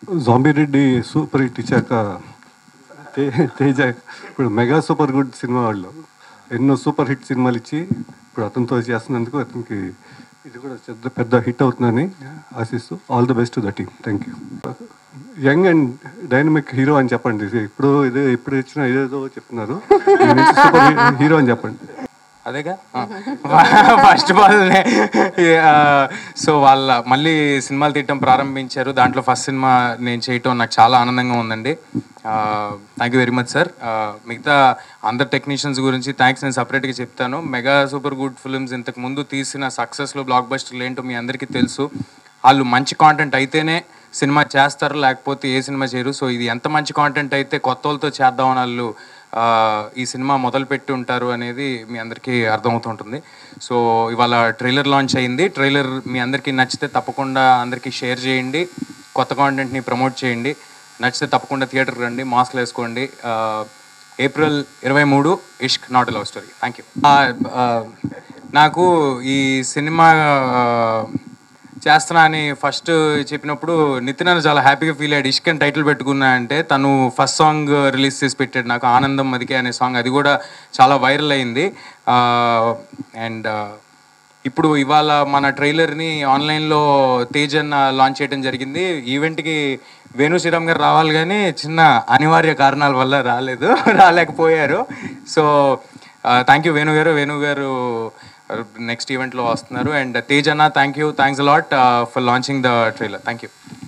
zombie Reddy super hit ఇచ్చాక తే- తేజ ఇప్పుడు మెగా సూపర్ గుడ్ సినిమా వాళ్ళు ఎన్నో సూపర్ హిట్ సినిమాలు ఇచ్చి ఇప్పుడు అతనితో చేస్తున్నందుకు అతనికి ఇది కూడా పెద్ద పెద్ద హిట్ అవుతుందని ఆశిస్తూ all the best to the team thank you young and dynamic hero అని చెప్పండి ఇది ఇప్పుడు ఇదే ఇప్పుడు ఇచ్చిన ఏదేదో చెప్తున్నారు సూపర్ హీరో అని చెప్పండి అదేగా ఫస్ట్ ఆఫ్ ఆల్ సో వాళ్ళ మళ్ళీ సినిమాలు తీయటం ప్రారంభించారు దాంట్లో ఫస్ట్ సినిమా నేను చేయటం నాకు చాలా ఆనందంగా ఉందండి thank you very much sir మిగతా అందరు టెక్నీషియన్స్ గురించి థ్యాంక్స్ నేను సపరేట్గా చెప్తాను మెగా సూపర్ గుడ్ ఫిల్మ్స్ ఇంతకు ముందు తీసిన సక్సెస్లో బ్లాక్ బస్టర్లు ఏంటో మీ అందరికీ తెలుసు వాళ్ళు మంచి కాంటెంట్ అయితేనే సినిమా చేస్తారు లేకపోతే ఏ సినిమా చేయరు సో ఇది ఎంత మంచి కాంటెంట్ అయితే కొత్త వాళ్ళతో చేద్దామని వాళ్ళు ఆ, ఈ సినిమా మొదలు పెట్టి ఉంటారు అనేది మీ అందరికీ అర్థమవుతుంటుంది సో ఇవాళ ట్రైలర్ లాంచ్ అయింది ట్రైలర్ మీ అందరికీ నచ్చితే తప్పకుండా అందరికీ షేర్ చేయండి కొత్త కాంటెంట్ని ప్రమోట్ చేయండి నచ్చితే తప్పకుండా థియేటర్కి రండి మాస్క్లు వేసుకోండి ఆ, ఏప్రిల్ ఇరవై మూడు Ishq not love story thank you నాకు ఈ సినిమా ఆ, చేస్తున్నా అని ఫస్ట్ చెప్పినప్పుడు నితిన్ అన్న చాలా హ్యాపీగా ఫీల్ అయ్యాడు ఇష్క్ అని టైటిల్ పెట్టుకున్నా అంటే తను ఫస్ట్ సాంగ్ రిలీజ్ చేసి పెట్టాడు నాకు ఆనందం అదికే అనే సాంగ్ అది కూడా చాలా వైరల్ అయింది అండ్ ఇప్పుడు ఇవాళ మన ట్రైలర్ని ఆన్లైన్లో తేజ్ అన్న లాంచ్ చేయడం జరిగింది ఈవెంట్కి వేణు శ్రీరామ్ గారు రావాలి కానీ చిన్న అనివార్య కారణాల వల్ల రాలేదు రాలేకపోయారు సో థ్యాంక్ యూ వేణు గారు వేణు గారు నెక్స్ట్ ఈవెంట్లో వస్తున్నారు అండ్ తేజ్ అన్న thank you thanks a lot for launching the trailer thank you